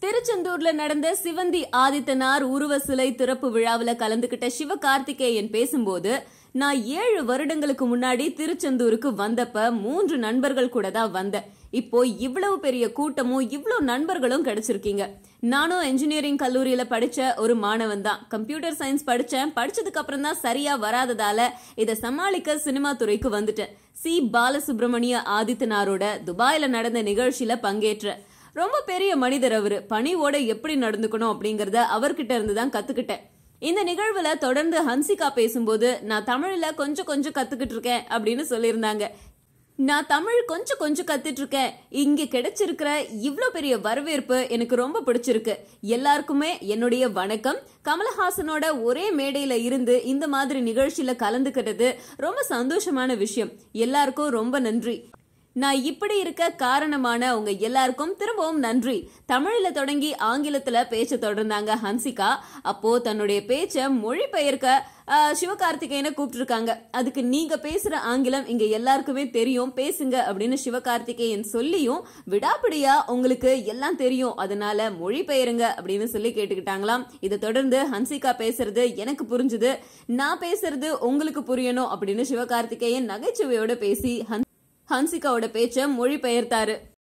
திருச்செந்தூர்ல நடந்த சிவந்தி ஆதித்தனார் உருவ சிலை திறப்பு விழாவுல கலந்துகிட்ட சிவகார்த்திகேயன் பேசும்போது நான் ஏழு வருடங்களுக்கு முன்னாடி திருச்செந்தூருக்கு வந்தப்ப மூன்று நண்பர்கள் கூட தான் வந்தேன் இப்போ இவ்வளவு பெரிய கூட்டமும் இவ்வளவு நண்பர்களும் கிடைச்சிருக்கீங்க நானும் இன்ஜினியரிங் கல்லூரியில படிச்ச ஒரு மாணவன் தான் கம்ப்யூட்டர் சயின்ஸ் படிச்சேன் படிச்சதுக்கு அப்புறம் தான் சரியா வராததால இதை சமாளிக்க சினிமா துறைக்கு வந்துட்டேன் சி பாலசுப்ரமணிய ஆதித்தனாரோட துபாயில நடந்த நிகழ்ச்சியில பங்கேற்றேன் ரொம்ப பெரிய மனிதர் அவரு பணிவோட எப்படி நடந்துக்கணும் அப்படிங்கறத அவர்கிட்ட இருந்து தான் கத்துக்கிட்டேன் இந்த நிகழ்வுல தொடர்ந்து ஹன்சிகா பேசும்போது நான் தமிழ்ல கொஞ்சம் கொஞ்சம் கத்துக்கிட்டு இருக்கேன் அப்படின்னு சொல்லியிருந்தாங்க நான் தமிழ் கொஞ்சம் கொஞ்சம் கத்துட்டு இருக்கேன் இங்க கிடைச்சிருக்கிற இவ்ளோ பெரிய வரவேற்பு எனக்கு ரொம்ப பிடிச்சிருக்கு எல்லாருக்குமே என்னுடைய வணக்கம் கமலஹாசனோட ஒரே மேடையில இருந்து இந்த மாதிரி நிகழ்ச்சியில கலந்துக்கிறது ரொம்ப சந்தோஷமான விஷயம் எல்லாருக்கும் ரொம்ப நன்றி நான் இப்படி இருக்க காரணமான உங்க எல்லாருக்கும் திரும்பவும் நன்றி தமிழ்ல தொடங்கி ஆங்கிலத்துல பேச்ச தொடர்ந்தாங்க ஹன்சிகா அப்போ தன்னுடைய பேச்ச மொழிபெயர்க்க ஆஹ், சிவகார்த்திகேயனை கூப்பிட்டுருக்காங்க அதுக்கு நீங்க பேசுற ஆங்கிலம் இங்க எல்லாருக்குமே தெரியும் பேசுங்க அப்படின்னு சிவகார்த்திகேயன் சொல்லியும் விடாப்பிடியா உங்களுக்கு எல்லாம் தெரியும் அதனால மொழிபெயருங்க அப்படின்னு சொல்லி கேட்டுக்கிட்டாங்களாம் இதை தொடர்ந்து ஹன்சிகா பேசுறது எனக்கு புரிஞ்சுது நான் பேசுறது உங்களுக்கு புரியணும் அப்படின்னு சிவகார்த்திகேயன் நகைச்சுவையோட பேசி ஹன் ஹன்சிகாவோட பேச்ச மொழிபெயர்த்தாரு